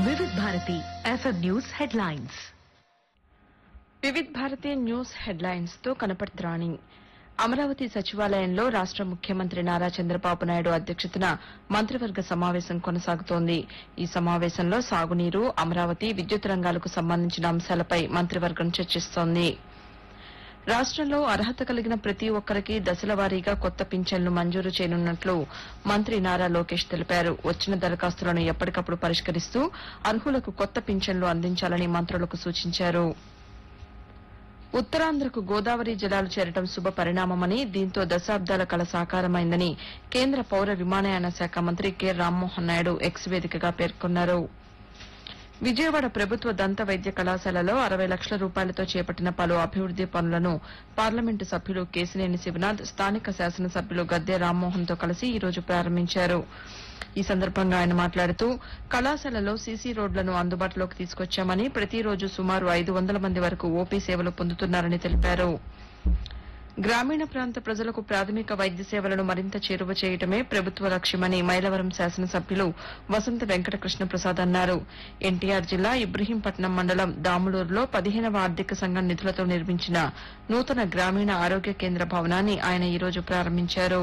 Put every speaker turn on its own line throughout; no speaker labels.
వివిధ Bharati FM news headlines
Vividh Bharati news headlines తో కనపడుతురాణి అమరావతి సచివాలయంలో రాష్ట ముఖ్యమంత్రి నారా చంద్రబాబు నాయుడు అధ్యక్షతన మంత్రివర్గ సమావేశం కొనసాగుతోంది ఈ సమావేశంలో సాగునీరు అమరావతి విద్యుత్ రంగాలకు సంబంధించిన అంశాలపై మంత్రివర్గం చర్చిస్తోంది రాష్టంలో అర్హత కలిగిన ప్రతి ఒక్కరికి దశల వారీగా కొత్త పింఛన్లు మంజూరు చేయనున్నట్లు మంత్రి నారా లోకేష్ తెలిపారు వచ్చిన దరఖాస్తులను ఎప్పటికప్పుడు పరిష్కరిస్తూ అర్హులకు కొత్త పింఛన్లు అందించాలని మంత్రులకు సూచించారు ఉత్తరాంధ్రకు గోదావరి జలాలు చేరడం శుభ పరిణామమని దీంతో దశాబ్దాల కల సాకారమైందని కేంద్ర పౌర విమానయాన శాఖ మంత్రి కె రామ్మోహన్ నాయుడు ఎక్స్ వేదికగా పేర్కొన్నారు విజయవాడ ప్రభుత్వ దంత వైద్య కళాశాలలో అరవై లక్షల రూపాయలతో చేపట్టిన పలు అభివృద్ది పనులను పార్లమెంటు సభ్యులు కేసినేని శివనాథ్ స్థానిక శాసనసభ్యులు గద్దె రామ్మోహన్ తో కలిసి ఈ రోజు ప్రారంభించారు ఈ సందర్భంగా ఆయన మాట్లాడుతూ కళాశాలలో సీసీ రోడ్లను అందుబాటులోకి తీసుకొచ్చామని ప్రతిరోజు సుమారు ఐదు వందల మంది వరకు ఓపీ సేవలు పొందుతున్నారని తెలిపారు గ్రామీణ ప్రాంత ప్రజలకు ప్రాథమిక వైద్య సేవలను మరింత చేరువ చేయడమే ప్రభుత్వ లక్ష్యమని మైలవరం శాసనసభ్యులు వసంత వెంకట కృష్ణ ప్రసాద్ అన్నారు ఎన్టీఆర్ జిల్లా ఇబ్రహీంపట్నం మండలం దాములూరులో పదిహేనవ ఆర్థిక సంఘం నిధులతో నిర్మించిన నూతన గ్రామీణ ఆరోగ్య కేంద్ర భవనాన్ని ఆయన ఈ రోజు ప్రారంభించారు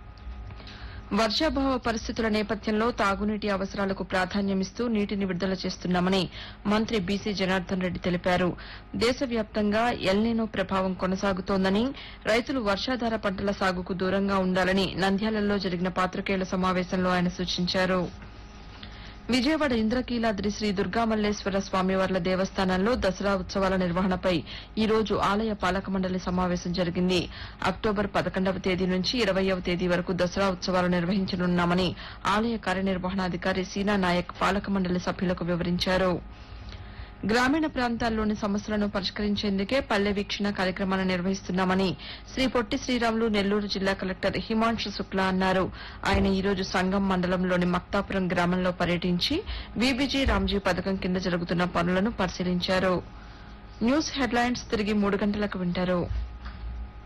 వర్షాభావ పరిస్థితుల నేపథ్యంలో తాగునీటి అవసరాలకు ప్రాధాన్యమిస్తూ నీటిని విడుదల చేస్తున్నామని మంత్రి బీసీ జనార్దన్ రెడ్డి తెలిపారు దేశవ్యాప్తంగా ఎల్నినో ప్రభావం కొనసాగుతోందని రైతులు వర్షాధార పంటల సాగుకు దూరంగా ఉండాలని నంద్యాలలో జరిగిన పాత్రికేయుల సమావేశంలో ఆయన సూచించారు విజయవాడ ఇంద్రకీలాద్రి శ్రీ దుర్గామల్లేశ్వర స్వామివార్ల దేవస్థానంలో దసరా ఉత్సవాల నిర్వహణపై ఈ రోజు ఆలయ పాలక మండలి సమావేశం జరిగింది అక్టోబర్ పదకొండవ తేదీ నుంచి ఇరవయవ తేదీ వరకు దసరా ఉత్సవాలు నిర్వహించనున్నామని ఆలయ కార్యనిర్వహణాధికారి సీనా నాయక్ పాలక మండలి సభ్యులకు వివరించారు గ్రామీణ ప్రాంతాల్లోని సమస్యలను పరిష్కరించేందుకే పల్లె వీక్షణ కార్యక్రమాన్ని నిర్వహిస్తున్నామని శ్రీ పొట్టి శ్రీరాములు నెల్లూరు జిల్లా కలెక్టర్ హిమాంశు శుక్లా అన్నారు ఆయన ఈ రోజు సంగం మండలంలోని మక్తాపురం గ్రామంలో పర్యటించి బీబీజీ రామ్జీ పథకం కింద జరుగుతున్న పనులను పరిశీలించారు న్యూస్ హెడ్లైన్స్ తిరిగి మూడు గంటలకు వింటారు